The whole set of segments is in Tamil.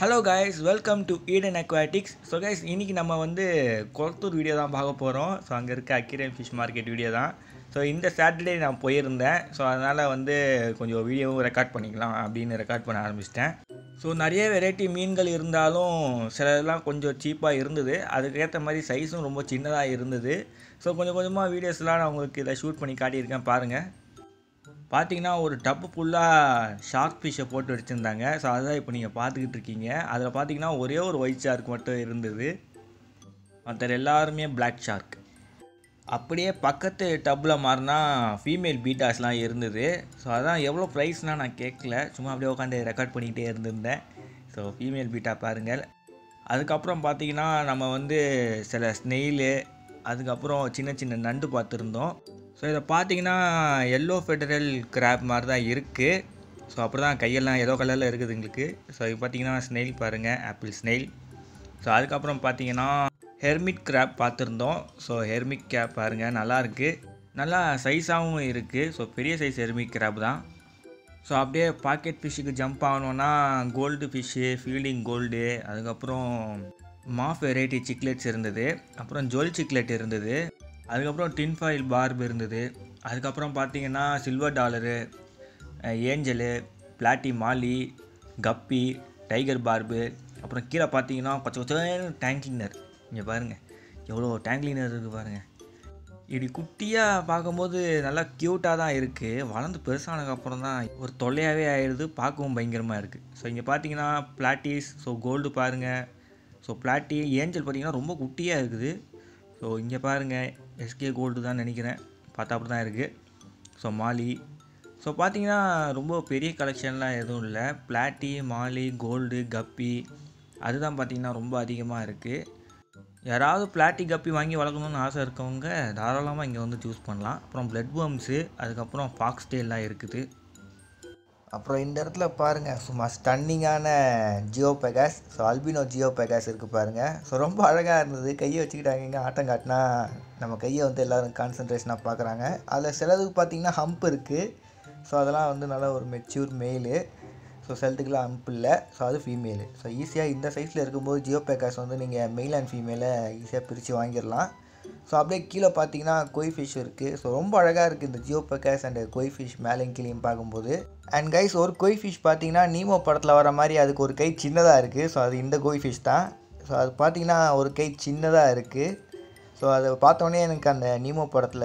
hello guys welcome to Eden aquatics so guys இன்றைக்கி நம்ம வந்து கொளத்தூர் வீடியோ தான் பார்க்க போகிறோம் ஸோ அங்கே இருக்க அக்கிரன் ஃபிஷ் மார்க்கெட் வீடியோ தான் ஸோ இந்த சாட்டர்டே நான் போயிருந்தேன் ஸோ அதனால் வந்து கொஞ்சம் வீடியோவும் ரெக்கார்ட் பண்ணிக்கலாம் அப்படின்னு ரெக்கார்ட் பண்ண ஆரம்பிச்சிட்டேன் ஸோ நிறைய வெரைட்டி மீன்கள் இருந்தாலும் சிலதெல்லாம் கொஞ்சம் சீப்பாக இருந்தது அதுக்கேற்ற மாதிரி சைஸும் ரொம்ப சின்னதாக இருந்தது ஸோ கொஞ்சம் கொஞ்சமாக வீடியோஸ்லாம் நான் உங்களுக்கு இதை ஷூட் பண்ணி காட்டியிருக்கேன் பாருங்கள் பார்த்தீங்கன்னா ஒரு டப்பு ஃபுல்லாக ஷார்க் ஃபிஷ்ஷை போட்டு வச்சுருந்தாங்க ஸோ அதுதான் இப்போ நீங்கள் பார்த்துக்கிட்டு இருக்கீங்க அதில் பார்த்தீங்கன்னா ஒரே ஒரு ஒயிட் ஷார்க் மட்டும் இருந்தது மற்ற எல்லாருமே பிளாக் ஷார்க் அப்படியே பக்கத்து டப்பில் மாறினா ஃபீமேல் பீட்டாஸ்லாம் இருந்தது ஸோ அதான் எவ்வளோ ப்ரைஸ்னால் நான் கேட்கல சும்மா அப்படியே உட்காந்து ரெக்கார்ட் பண்ணிக்கிட்டே இருந்திருந்தேன் ஸோ ஃபீமேல் பீட்டா பாருங்கள் அதுக்கப்புறம் பார்த்தீங்கன்னா நம்ம வந்து சில ஸ்னெயிலு அதுக்கப்புறம் சின்ன சின்ன நண்டு பார்த்துருந்தோம் ஸோ இதை பார்த்தீங்கன்னா எல்லோ ஃபெடரல் கிராப் மாதிரி தான் இருக்குது ஸோ அப்படி தான் கையெல்லாம் ஏதோ கலரில் இருக்குது எங்களுக்கு ஸோ இது பார்த்தீங்கன்னா ஸ்னெயில் பாருங்கள் ஆப்பிள் ஸ்னெயில் ஸோ அதுக்கப்புறம் பார்த்தீங்கன்னா ஹெர்மிட் கிராப் பார்த்துருந்தோம் ஸோ ஹெர்மிட் கேப் பாருங்கள் நல்லாயிருக்கு நல்லா சைஸாகவும் இருக்குது ஸோ பெரிய சைஸ் ஹெர்மிட் கிராப் தான் ஸோ அப்படியே பாக்கெட் ஃபிஷ்ஷுக்கு ஜம்ப் ஆகணுன்னா கோல்டு ஃபிஷ்ஷு ஃபீல்டிங் கோல்டு அதுக்கப்புறம் மாஃப் வெரைட்டி சிக்லெட்ஸ் இருந்தது அப்புறம் ஜொல் சிக்லெட் இருந்தது அதுக்கப்புறம் டின் ஃபாயில் பார்ப் இருந்தது அதுக்கப்புறம் பார்த்தீங்கன்னா silver dollar angel platy molly guppy tiger barb அப்புறம் கீழே பார்த்தீங்கன்னா கொச்ச கொச்சன்னு டேங்க் கிளீனர் இங்கே பாருங்கள் எவ்வளோ டேங்க் கிளீனர் இருக்குது பாருங்கள் இப்படி குட்டியாக பார்க்கும்போது நல்லா க்யூட்டாக தான் இருக்குது வளர்ந்து பெருசானதுக்கப்புறம் தான் ஒரு தொல்லையாகவே ஆயிடுது பார்க்கவும் பயங்கரமாக இருக்குது ஸோ இங்கே பார்த்தீங்கன்னா பிளாட்டிஸ் ஸோ கோல்டு பாருங்கள் ஸோ பிளாட்டி ஏஞ்சல் பார்த்தீங்கன்னா ரொம்ப குட்டியாக இருக்குது ஸோ இங்கே பாருங்கள் எஸ்கே கோல்டு தான் நினைக்கிறேன் பார்த்தா அப்படி தான் இருக்குது ஸோ மாலி ஸோ பார்த்தீங்கன்னா ரொம்ப பெரிய கலெக்ஷன்லாம் எதுவும் இல்லை பிளாட்டி மாலி கோல்டு கப்பி அதுதான் பார்த்தீங்கன்னா ரொம்ப அதிகமாக இருக்குது யாராவது பிளாட்டி கப்பி வாங்கி வளர்க்கணும்னு ஆசை இருக்கவங்க தாராளமாக இங்கே வந்து சூஸ் பண்ணலாம் அப்புறம் பிளட் பம்ப்ஸு அதுக்கப்புறம் ஃபாக்ஸ் டேல்லாம் இருக்குது அப்புறம் இந்த இடத்துல பாருங்கள் சும்மா ஸ்டன்னிங்கான geophagus so albino geophagus இருக்குது பாருங்கள் ஸோ ரொம்ப அழகாக இருந்தது கையை வச்சுக்கிட்டாங்க இங்கே ஆட்டம் காட்டினா நம்ம கையை வந்து எல்லோரும் கான்சன்ட்ரேஷனாக பார்க்குறாங்க அதில் சிலதுக்கு பார்த்தீங்கன்னா ஹம்ப் இருக்குது ஸோ அதெல்லாம் வந்து நல்லா ஒரு மெச்சூர் மெயிலு ஸோ சிலத்துக்குலாம் ஹம்ப் இல்லை ஸோ அது ஃபீமேலு ஸோ ஈஸியாக இந்த சைஸில் இருக்கும்போது ஜியோ பேக்காஸ் வந்து நீங்கள் மெயில் அண்ட் ஃபீமேலை ஈஸியாக பிரித்து வாங்கிடலாம் ஸோ அப்படியே கீழே பார்த்தீங்கன்னா கொய் ஃபிஷ் இருக்குது ஸோ ரொம்ப அழகாக இருக்குது இந்த geophagus and koi fish மேலேயும் கீழேயும் பார்க்கும்போது அண்ட் கைஸ் ஒரு கொய் ஃபிஷ் பார்த்தீங்கன்னா நீமோ படத்தில் வர மாதிரி அதுக்கு ஒரு கை சின்னதாக இருக்குது ஸோ அது இந்த கொய் ஃபிஷ் தான் ஸோ அது பார்த்தீங்கன்னா ஒரு கை சின்னதாக இருக்குது ஸோ அதை பார்த்தோன்னே எனக்கு அந்த நீமோ படத்தில்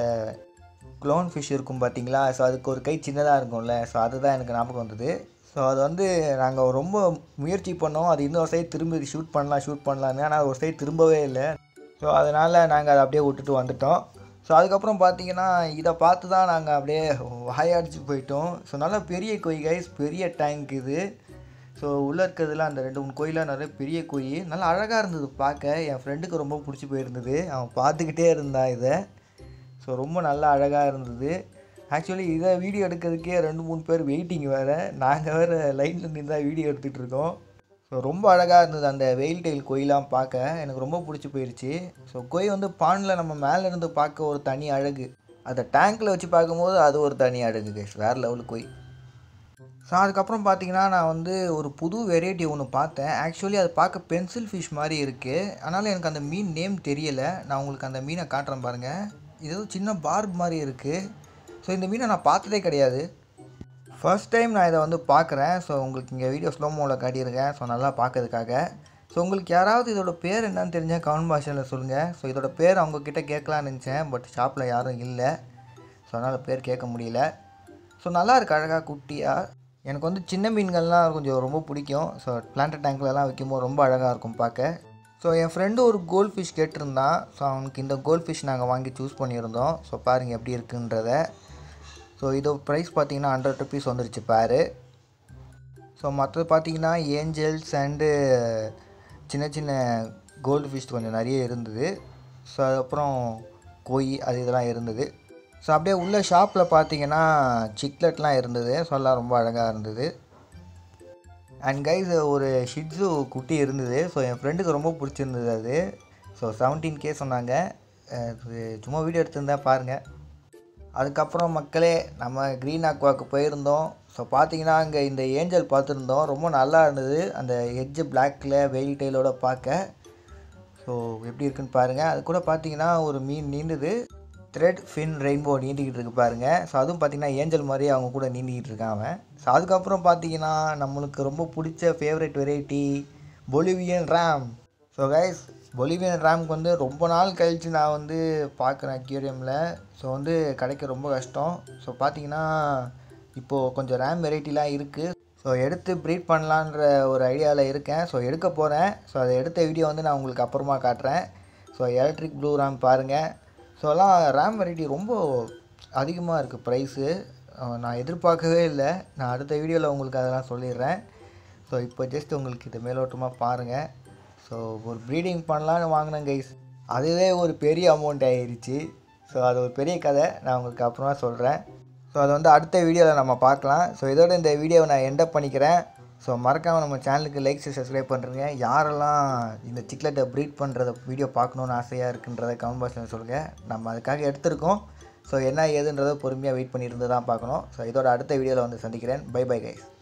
க்ளோன் ஃபிஷ் இருக்கும் பார்த்தீங்களா ஸோ அதுக்கு ஒரு கை சின்னதாக இருக்கும்ல ஸோ அதுதான் எனக்கு ஞாபகம் வந்தது ஸோ அது வந்து நாங்கள் ரொம்ப முயற்சி பண்ணோம் அது இன்னொரு சைடு திரும்பி ஷூட் பண்ணலாம் ஷூட் பண்ணலான்னு ஆனால் ஒரு சைடு திரும்பவே இல்லை ஸோ அதனால் நாங்கள் அதை அப்படியே விட்டுட்டு வந்துட்டோம் ஸோ அதுக்கப்புறம் பார்த்தீங்கன்னா இதை பார்த்து தான் நாங்கள் அப்படியே வாயாடிச்சு போயிட்டோம் ஸோ நல்லா பெரிய கொய் கைஸ் பெரிய டேங்க் இது ஸோ உள்ளே இருக்கிறதுல அந்த ரெண்டு மூணு கோயிலாக நிறைய பெரிய கோய் நல்லா அழகாக இருந்தது பார்க்க என் ஃப்ரெண்டுக்கு ரொம்ப பிடிச்சி போயிருந்தது அவன் பார்த்துக்கிட்டே இருந்தான் இதை ஸோ ரொம்ப நல்லா அழகாக இருந்தது ஆக்சுவலி இதை வீடியோ எடுக்கிறதுக்கே ரெண்டு மூணு பேர் வெயிட்டிங் வேறு நாங்கள் வேறு லைனில் நின்று தான் வீடியோ எடுத்துகிட்டு இருக்கோம் ஸோ ரொம்ப அழகாக இருந்தது அந்த வெயில் டெயில் கோயிலாம் பார்க்க எனக்கு ரொம்ப பிடிச்சி போயிடுச்சு ஸோ கோயில் வந்து பானில் நம்ம மேலே இருந்து பார்க்க ஒரு தனி அழகு அதை டேங்க்கில் வச்சு பார்க்கும்போது அது ஒரு தனி அழகு கைஸ் வேறு லெவல் கோய் ஸோ அதுக்கப்புறம் பார்த்தீங்கன்னா நான் வந்து ஒரு புது வெரைட்டி ஒன்று பார்த்தேன் ஆக்சுவலி அது பார்க்க பென்சில் ஃபிஷ் மாதிரி இருக்குது அதனால் எனக்கு அந்த மீன் நேம் தெரியலை நான் உங்களுக்கு அந்த மீனை காட்டுறேன் பாருங்கள் இது ஏதோ சின்ன பார்ப் மாதிரி இருக்குது ஸோ இந்த மீனை நான் பார்த்ததே கிடையாது ஃபர்ஸ்ட் டைம் நான் இதை வந்து பார்க்குறேன் ஸோ உங்களுக்கு இங்கே வீடியோ ஸ்லோமோவில் காட்டியிருக்கேன் ஸோ நல்லா பார்க்கறதுக்காக ஸோ உங்களுக்கு யாராவது இதோட பேர் என்னன்னு தெரிஞ்சால் கமெண்ட் பாஷனில் சொல்லுங்கள் ஸோ இதோட பேர் அவங்கக்கிட்ட கேட்கலான்னு நினச்சேன் பட் ஷாப்பில் யாரும் இல்லை ஸோ அதனால் பேர் கேட்க முடியல ஸோ நல்லா இருக்கு அழகாக குட்டியாக எனக்கு வந்து சின்ன மீன்கள்லாம் கொஞ்சம் ரொம்ப பிடிக்கும் ஸோ பிளான்ட் டேங்க்லலாம் வைக்கும்போது ரொம்ப அழகாக இருக்கும் பார்க்க ஸோ என் ஃப்ரெண்டு ஒரு கோல்ட் ஃபிஷ் கேட்டிருந்தான் ஸோ அவனுக்கு இந்த கோல்ட் ஃபிஷ் நாங்கள் வாங்கி சூஸ் பண்ணியிருந்தோம் ஸோ பாருங்கள் எப்படி இருக்குன்றத ஸோ இதோ ப்ரைஸ் பார்த்தீங்கன்னா ஹண்ட்ரட் ருபீஸ் வந்துருச்சு பாரு ஸோ மற்றது பார்த்தீங்கன்னா ஏஞ்சல்ஸ் அண்டு சின்ன சின்ன கோல்டு ஃபிஷ் கொஞ்சம் நிறைய இருந்தது ஸோ அதுக்கப்புறம் கோய் அது இதெல்லாம் இருந்தது ஸோ அப்படியே உள்ள ஷாப்பில் பார்த்தீங்கன்னா சிக்லெட்லாம் இருந்தது ஸோ எல்லாம் ரொம்ப அழகாக இருந்தது அண்ட் கைஸ் ஒரு ஷிட்ஸு குட்டி இருந்தது ஸோ என் ஃப்ரெண்டுக்கு ரொம்ப பிடிச்சிருந்தது அது ஸோ செவன்டீன் கே சொன்னாங்க அது சும்மா வீடியோ எடுத்திருந்தேன் பாருங்கள் அதுக்கப்புறம் மக்களே நம்ம க்ரீன் அக்வாக்கு போயிருந்தோம் ஸோ பார்த்தீங்கன்னா அங்கே இந்த ஏஞ்சல் பார்த்துருந்தோம் ரொம்ப நல்லா இருந்தது அந்த எட்ஜு பிளாக்கில் வெயில் டெயிலோட பார்க்க ஸோ எப்படி இருக்குன்னு பாருங்கள் அது கூட பார்த்தீங்கன்னா ஒரு மீன் நீந்துது த்ரெட் ஃபின் ரெயின்போ நீந்திக்கிட்டு இருக்கு பாருங்க ஸோ அதுவும் பார்த்தீங்கன்னா ஏஞ்சல் மாதிரி அவங்க கூட நீந்திக்கிட்டு இருக்கான் அவன் ஸோ அதுக்கப்புறம் பார்த்தீங்கன்னா நம்மளுக்கு ரொம்ப பிடிச்ச favourite variety Bolivian ram so guys Bolivian ரேம்க்கு வந்து ரொம்ப நாள் கழித்து நான் வந்து பார்க்குறேன் அக்யூரியமில் ஸோ வந்து கிடைக்க ரொம்ப கஷ்டம் ஸோ பார்த்தீங்கன்னா இப்போது கொஞ்சம் ரேம் வெரைட்டிலாம் இருக்குது ஸோ எடுத்து ப்ரீட் பண்ணலான்ற ஒரு ஐடியாவில் இருக்கேன் ஸோ எடுக்க போகிறேன் ஸோ அதை எடுத்த வீடியோ வந்து நான் உங்களுக்கு அப்புறமா காட்டுறேன் ஸோ எலக்ட்ரிக் ப்ளூ ரேம் பாருங்கள் ஸோ எல்லாம் ரேம் வெரைட்டி ரொம்ப அதிகமாக இருக்குது ப்ரைஸு நான் எதிர்பார்க்கவே இல்லை நான் அடுத்த வீடியோவில் உங்களுக்கு அதெல்லாம் சொல்லிடுறேன் ஸோ இப்போ ஜஸ்ட் உங்களுக்கு இது மேலோட்டமாக பாருங்கள் ஸோ ஒரு ப்ரீடிங் பண்ணலான்னு வாங்கினேன் கைஸ் அதுவே ஒரு பெரிய அமௌண்ட் ஆயிருச்சு ஸோ அது ஒரு பெரிய கதை நான் உங்களுக்கு அப்புறமா சொல்கிறேன் ஸோ அதை வந்து அடுத்த வீடியோவில் நம்ம பார்க்கலாம் ஸோ இதோட இந்த வீடியோவை நான் எண்டப் பண்ணிக்கிறேன் ஸோ மறக்காமல் நம்ம சேனலுக்கு லைக்ஸ் சப்ஸ்கிரைப் பண்ணுறீங்க யாரெல்லாம் இந்த சிக்லெட்டை ப்ரீட் பண்ணுறத வீடியோ பார்க்கணுன்னு ஆசையாக இருக்குன்றத கமெண்ட் பாக்ஸில் சொல்லுங்கள் நம்ம அதுக்காக எடுத்திருக்கோம் ஸோ என்ன ஏதுன்றதை பொறுமையாக வெயிட் பண்ணியிருந்து தான் பார்க்கணும் ஸோ இதோட அடுத்த வீடியோவில் வந்து சந்திக்கிறேன் பை பை கைஸ்